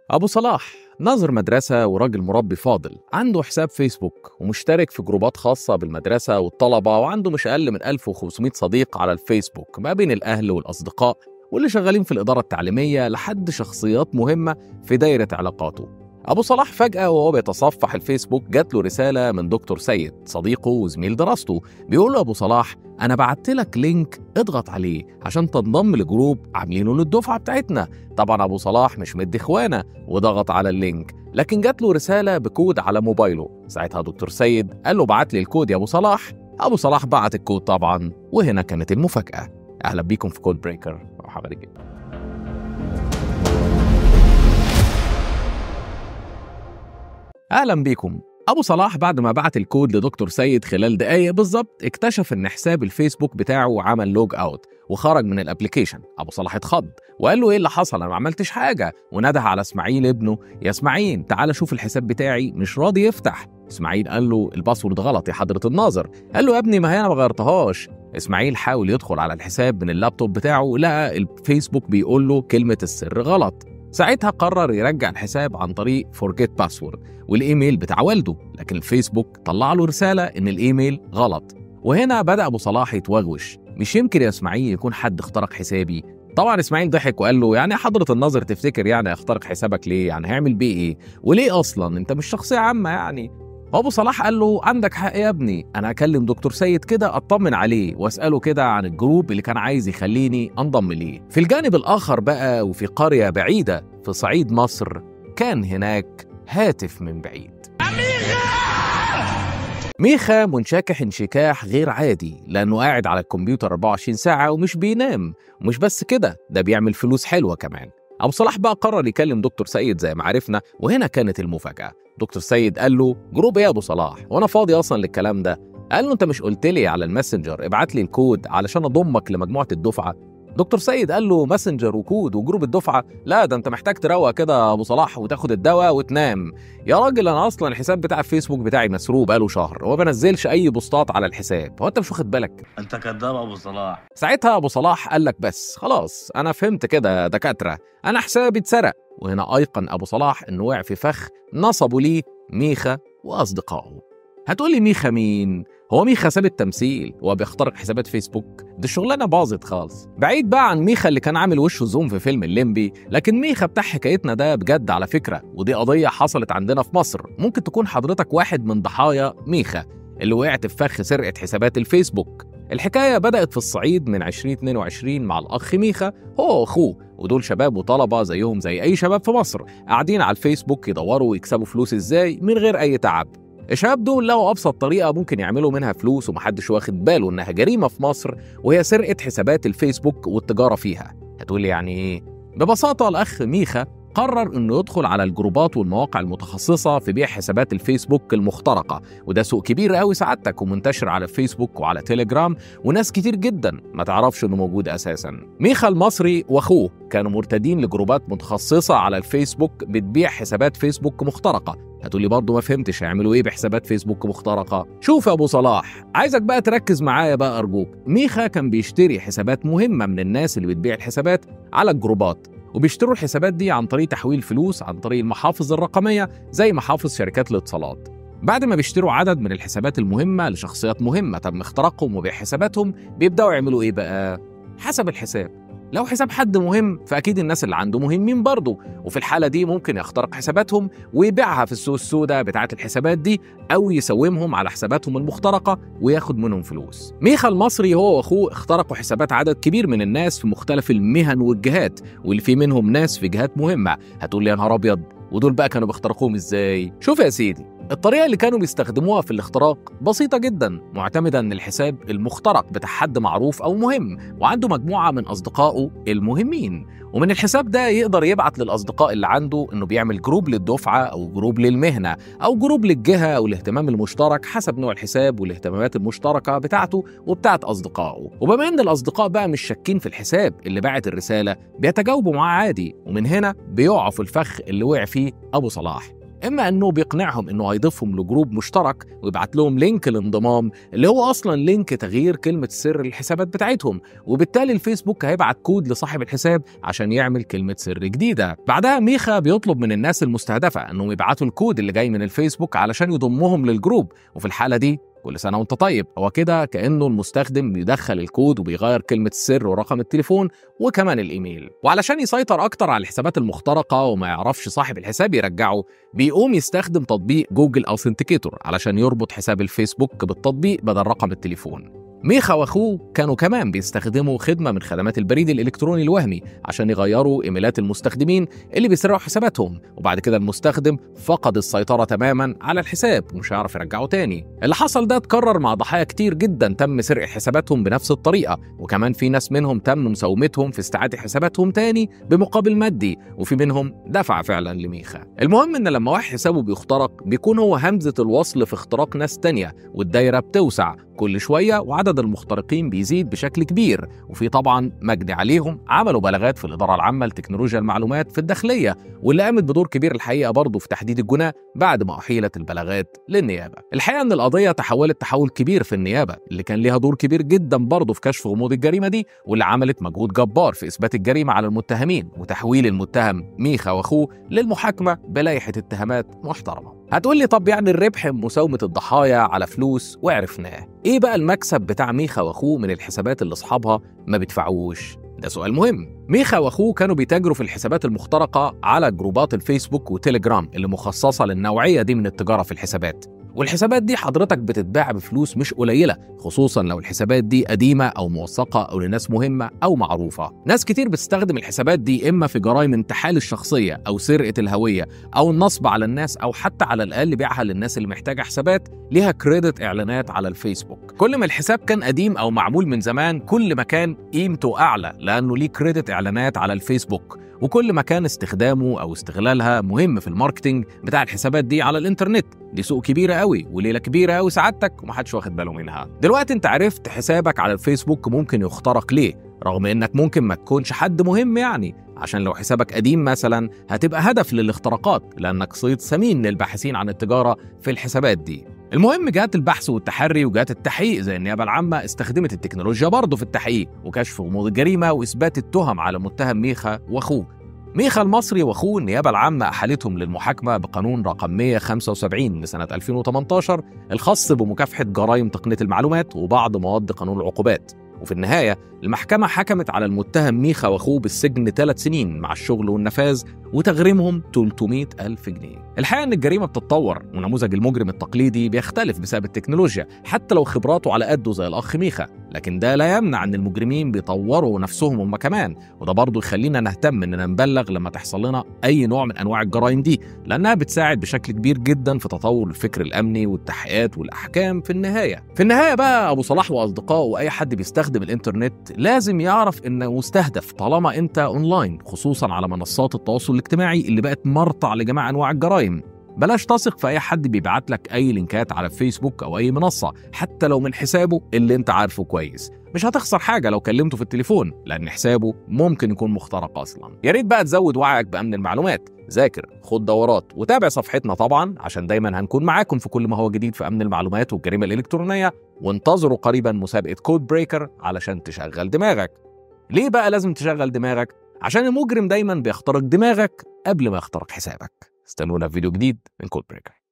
أبو صلاح ناظر مدرسة وراجل مربي فاضل عنده حساب فيسبوك ومشترك في جروبات خاصة بالمدرسة والطلبة وعنده مش أقل من 1500 صديق على الفيسبوك ما بين الأهل والأصدقاء واللي شغالين في الإدارة التعليمية لحد شخصيات مهمة في دايرة علاقاته أبو صلاح فجأة وهو بيتصفح الفيسبوك جات له رسالة من دكتور سيد صديقه وزميل دراسته بيقول له أبو صلاح أنا بعت لك لينك اضغط عليه عشان تنضم لجروب عاملينه للدفعة بتاعتنا طبعا أبو صلاح مش مدي إخوانه وضغط على اللينك لكن جات له رسالة بكود على موبايله ساعتها دكتور سيد قال له بعت لي الكود يا أبو صلاح أبو صلاح بعت الكود طبعا وهنا كانت المفاجأة أهلا بيكم في كود بريكر مرحبا جدا اهلا بيكم ابو صلاح بعد ما بعت الكود لدكتور سيد خلال دقايق بالظبط اكتشف ان حساب الفيسبوك بتاعه عمل لوج اوت وخرج من الابلكيشن ابو صلاح اتخض وقال له ايه اللي حصل انا ما عملتش حاجه ونده على اسماعيل ابنه يا اسماعيل تعالى شوف الحساب بتاعي مش راضي يفتح اسماعيل قال له الباسورد غلط يا حضره الناظر قال له يا ابني ما هي انا ما غيرتهاش اسماعيل حاول يدخل على الحساب من اللابتوب بتاعه لقى الفيسبوك بيقول له كلمه السر غلط ساعتها قرر يرجع الحساب عن طريق فورجيت باسورد والايميل بتاع والده لكن الفيسبوك طلع له رساله ان الايميل غلط وهنا بدا ابو صلاح يتوغوش مش يمكن يا اسماعيل يكون حد اخترق حسابي طبعا اسماعيل ضحك وقال له يعني حضرة الناظر تفتكر يعني اخترق حسابك ليه يعني هيعمل بيه ايه وليه اصلا انت مش شخصية عامة يعني ابو صلاح قال له عندك حق يا ابني انا اكلم دكتور سيد كده اطمن عليه واساله كده عن الجروب اللي كان عايز يخليني انضم ليه في الجانب الاخر بقى وفي قريه بعيده في صعيد مصر كان هناك هاتف من بعيد ميخا منشكح انشكاح غير عادي لانه قاعد على الكمبيوتر 24 ساعه ومش بينام ومش بس كده ده بيعمل فلوس حلوه كمان ابو صلاح بقى قرر يكلم دكتور سيد زي ما عرفنا وهنا كانت المفاجاه دكتور سيد قال له جروب ايه يا ابو صلاح وانا فاضي اصلا للكلام ده قال له انت مش قلت لي على الماسنجر ابعت لي الكود علشان اضمك لمجموعه الدفعه دكتور سيد قال له ماسنجر وكود وجروب الدفعه لا ده انت محتاج تروق كده يا ابو صلاح وتاخد الدواء وتنام يا راجل انا اصلا الحساب بتاع الفيسبوك بتاعي مسروق بقاله شهر وما بنزلش اي بوستات على الحساب هو انت مش واخد بالك انت كذاب ابو صلاح ساعتها ابو صلاح قال لك بس خلاص انا فهمت كده يا دكاتره انا حسابي اتسرق وهنا ايقن ابو صلاح انه وقع في فخ نصبوا ليه ميخا واصدقائه هتقولي ميخا مين هو ميخا ساب التمثيل هو بيخترق حسابات فيسبوك دي الشغلانه باظت خالص بعيد بقى عن ميخا اللي كان عامل وشه زوم في فيلم الليمبي لكن ميخا بتاع حكايتنا ده بجد على فكره ودي قضيه حصلت عندنا في مصر ممكن تكون حضرتك واحد من ضحايا ميخا اللي وقعت في فخ سرقه حسابات الفيسبوك الحكاية بدأت في الصعيد من 2022 مع الأخ ميخا هو وأخوه ودول شباب وطلبة زيهم زي أي شباب في مصر قاعدين على الفيسبوك يدوروا ويكسبوا فلوس إزاي من غير أي تعب الشباب دول لقوا ابسط طريقه ممكن يعملوا منها فلوس ومحدش واخد باله انها جريمه في مصر وهي سرقه حسابات الفيسبوك والتجاره فيها هتقولي يعني ايه ببساطه الاخ ميخا قرر انه يدخل على الجروبات والمواقع المتخصصه في بيع حسابات الفيسبوك المخترقه وده سوق كبير قوي سعادتك ومنتشر على الفيسبوك وعلى تيليجرام وناس كتير جدا ما تعرفش انه موجود اساسا ميخا المصري واخوه كانوا مرتدين لجروبات متخصصه على الفيسبوك بتبيع حسابات فيسبوك مخترقه هتقولي برضه ما فهمتش هيعملوا ايه بحسابات فيسبوك مخترقه شوف يا ابو صلاح عايزك بقى تركز معايا بقى ارجوك ميخا كان بيشتري حسابات مهمه من الناس اللي بتبيع الحسابات على الجروبات وبيشتروا الحسابات دي عن طريق تحويل فلوس عن طريق المحافظ الرقميه زي محافظ شركات الاتصالات بعد ما بيشتروا عدد من الحسابات المهمه لشخصيات مهمه تم اختراقهم وبيع حساباتهم بيبداوا يعملوا ايه بقى حسب الحساب لو حساب حد مهم فاكيد الناس اللي عنده مهمين برضه وفي الحاله دي ممكن يخترق حساباتهم ويبيعها في السوق السوداء بتاعه الحسابات دي او يسومهم على حساباتهم المخترقه وياخد منهم فلوس ميخا المصري هو واخوه اخترقوا حسابات عدد كبير من الناس في مختلف المهن والجهات واللي في منهم ناس في جهات مهمه هتقول لي يا نهار ابيض ودول بقى كانوا بيخترقوهم ازاي شوف يا سيدي الطريقة اللي كانوا بيستخدموها في الاختراق بسيطة جدا معتمدة ان الحساب المخترق بتاع حد معروف او مهم وعنده مجموعة من اصدقائه المهمين ومن الحساب ده يقدر يبعت للاصدقاء اللي عنده انه بيعمل جروب للدفعة او جروب للمهنة او جروب للجهة او الاهتمام المشترك حسب نوع الحساب والاهتمامات المشتركة بتاعته وبتاعت اصدقائه وبما ان الاصدقاء بقى مش شاكين في الحساب اللي باعت الرسالة بيتجاوبوا معاه عادي ومن هنا بيقعوا في الفخ اللي وقع فيه ابو صلاح اما انه بيقنعهم انه هيضيفهم لجروب مشترك ويبعت لهم لينك الانضمام اللي هو اصلا لينك تغيير كلمه سر الحسابات بتاعتهم وبالتالي الفيسبوك هيبعت كود لصاحب الحساب عشان يعمل كلمه سر جديده بعدها ميخا بيطلب من الناس المستهدفه انهم يبعتوا الكود اللي جاي من الفيسبوك علشان يضمهم للجروب وفي الحاله دي كل سنه وانت طيب هو كده كانه المستخدم بيدخل الكود وبيغير كلمه السر ورقم التليفون وكمان الايميل وعلشان يسيطر اكتر على الحسابات المخترقه وما يعرفش صاحب الحساب يرجعه بيقوم يستخدم تطبيق جوجل اوثنتيكيتور علشان يربط حساب الفيسبوك بالتطبيق بدل رقم التليفون ميخا واخوه كانوا كمان بيستخدموا خدمه من خدمات البريد الالكتروني الوهمي عشان يغيروا ايميلات المستخدمين اللي بيسرقوا حساباتهم وبعد كده المستخدم فقد السيطره تماما على الحساب ومش هيعرف يرجعه تاني اللي حصل ده اتكرر مع ضحايا كتير جدا تم سرق حساباتهم بنفس الطريقه وكمان في ناس منهم تم مساومتهم في استعاده حساباتهم تاني بمقابل مادي وفي منهم دفع فعلا لميخا المهم ان لما واحد حسابه بيخترق بيكون هو همزه الوصل في اختراق ناس تانيه والدايره بتوسع كل شويه وعدد المخترقين بيزيد بشكل كبير وفي طبعا مجدي عليهم عملوا بلاغات في الاداره العامه لتكنولوجيا المعلومات في الداخليه واللي قامت بدور كبير الحقيقه برضه في تحديد الجناه بعد ما احيلت البلاغات للنيابه الحقيقه ان القضيه تحولت تحول كبير في النيابه اللي كان ليها دور كبير جدا برضه في كشف غموض الجريمه دي واللي عملت مجهود جبار في اثبات الجريمه على المتهمين وتحويل المتهم ميخا واخوه للمحاكمه بلائحه اتهامات محترمه هتقول لي طب يعني الربح من مساومة الضحايا على فلوس وعرفناه ايه بقى المكسب بتاع ميخا واخوه من الحسابات اللي اصحابها ما بيدفعوش ده سؤال مهم ميخا واخوه كانوا بيتاجروا في الحسابات المخترقة على جروبات الفيسبوك وتليجرام اللي مخصصة للنوعية دي من التجارة في الحسابات والحسابات دي حضرتك بتتباع بفلوس مش قليله خصوصا لو الحسابات دي قديمه او موثقه او لناس مهمه او معروفه ناس كتير بتستخدم الحسابات دي اما في جرائم انتحال الشخصيه او سرقه الهويه او النصب على الناس او حتى على الاقل بيعها للناس اللي محتاجه حسابات ليها كريدت اعلانات على الفيسبوك كل ما الحساب كان قديم او معمول من زمان كل ما كان قيمته اعلى لانه ليه كريدت اعلانات على الفيسبوك وكل ما كان استخدامه او استغلالها مهم في الماركتينج بتاع الحسابات دي على الانترنت دي سوق كبيره قوي وليله كبيره قوي سعادتك ومحدش واخد باله منها دلوقتي انت عرفت حسابك على الفيسبوك ممكن يخترق ليه رغم انك ممكن ما تكونش حد مهم يعني عشان لو حسابك قديم مثلا هتبقى هدف للاختراقات لانك صيد ثمين للباحثين عن التجاره في الحسابات دي المهم جهات البحث والتحري وجهات التحقيق زي النيابه العامه استخدمت التكنولوجيا برضه في التحقيق وكشف غموض الجريمه واثبات التهم على متهم ميخا واخوه ميخا المصري واخوه النيابه العامه احالتهم للمحاكمه بقانون رقم 175 لسنه 2018 الخاص بمكافحه جرائم تقنيه المعلومات وبعض مواد قانون العقوبات وفي النهاية المحكمة حكمت على المتهم ميخا واخوه بالسجن ثلاث سنين مع الشغل والنفاذ وتغريمهم 300 ألف جنيه الحقيقة أن الجريمة بتتطور ونموذج المجرم التقليدي بيختلف بسبب التكنولوجيا حتى لو خبراته على قده زي الأخ ميخا لكن ده لا يمنع أن المجرمين بيطوروا نفسهم هم كمان وده برضه يخلينا نهتم أننا نبلغ لما تحصل لنا أي نوع من أنواع الجرائم دي لأنها بتساعد بشكل كبير جدا في تطور الفكر الأمني والتحقيقات والأحكام في النهاية في النهاية بقى أبو صلاح وأصدقائه وأي حد بيستخدم الإنترنت لازم يعرف إنه مستهدف طالما أنت أونلاين خصوصا على منصات التواصل الاجتماعي اللي بقت مرتع لجميع أنواع الجرائم بلاش تثق في اي حد بيبعت لك اي لينكات على الفيسبوك او اي منصه حتى لو من حسابه اللي انت عارفه كويس مش هتخسر حاجه لو كلمته في التليفون لان حسابه ممكن يكون مخترق اصلا يا ريت بقى تزود وعيك بامن المعلومات ذاكر خد دورات وتابع صفحتنا طبعا عشان دايما هنكون معاكم في كل ما هو جديد في امن المعلومات والجريمه الالكترونيه وانتظروا قريبا مسابقه كود بريكر علشان تشغل دماغك ليه بقى لازم تشغل دماغك عشان المجرم دايما بيخترق دماغك قبل ما يخترق حسابك استنونا في فيديو جديد من كود بريكر